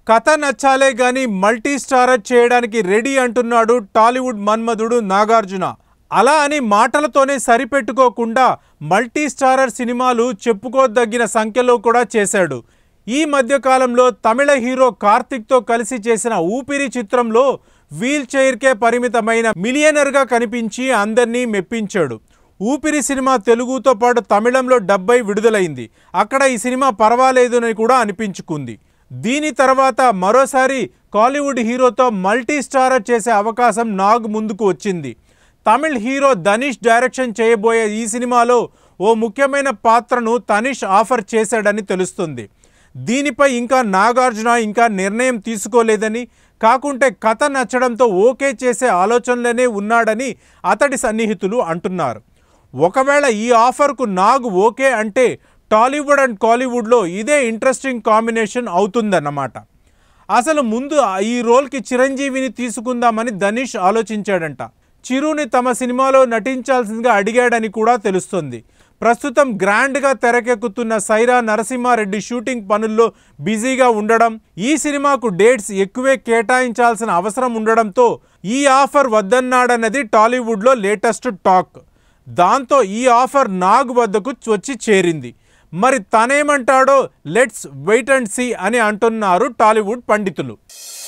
కథ నచ్చాలే గాని multi starrer చేయడానికి రెడీ అంటున్నాడు టాలీవుడ్ మన్మధుడు నాగార్జున అలా అని మాటలతోనే సరిపెట్టుకోకుండా మల్టీ స్టారర్ సినిమాలు చెప్పుకోదగిన సంఖ్యలో కూడా చేశాడు ఈ మధ్య కాలంలో తమిళ హీరో కార్తిక్తో కలిసి చేసిన ఊపిరి చిత్రంలో వీల్ చైర్కే పరిమితమైన మిలియనర్గా కనిపించి అందరినీ మెప్పించాడు ఊపిరి సినిమా తెలుగుతో పాటు తమిళంలో డెబ్బై విడుదలైంది అక్కడ ఈ సినిమా పర్వాలేదని కూడా అనిపించుకుంది దీని తర్వాత మరోసారి కాలీవుడ్ హీరోతో మల్టీ స్టారర్ చేసే అవకాశం నాగ్ ముందుకు వచ్చింది తమిళ్ హీరో ధనిష్ డైరెక్షన్ చేయబోయే ఈ సినిమాలో ఓ ముఖ్యమైన పాత్రను తనిష్ ఆఫర్ చేశాడని తెలుస్తుంది దీనిపై ఇంకా నాగార్జున ఇంకా నిర్ణయం తీసుకోలేదని కాకుంటే కథ నచ్చడంతో ఓకే చేసే ఆలోచనలోనే ఉన్నాడని అతడి సన్నిహితులు అంటున్నారు ఒకవేళ ఈ ఆఫర్కు నాగ్ ఓకే అంటే టాలీవుడ్ అండ్ కాలీవుడ్లో ఇదే ఇంట్రెస్టింగ్ కాంబినేషన్ అవుతుందన్నమాట అసలు ముందు ఈ రోల్కి చిరంజీవిని తీసుకుందామని ధనుష్ ఆలోచించాడంట చిరుని తమ సినిమాలో నటించాల్సిందిగా అడిగాడని కూడా తెలుస్తుంది ప్రస్తుతం గ్రాండ్గా తెరకెక్కుతున్న సైరా నరసింహారెడ్డి షూటింగ్ పనుల్లో బిజీగా ఉండడం ఈ సినిమాకు డేట్స్ ఎక్కువే కేటాయించాల్సిన అవసరం ఉండడంతో ఈ ఆఫర్ వద్దన్నాడన్నది టాలీవుడ్లో లేటెస్ట్ టాక్ దాంతో ఈ ఆఫర్ నాగ్ వద్దకు వచ్చి చేరింది మరి తనేమంటాడో లెట్స్ వెయిట్ అండ్ సీ అని అంటున్నారు టాలీవుడ్ పండితులు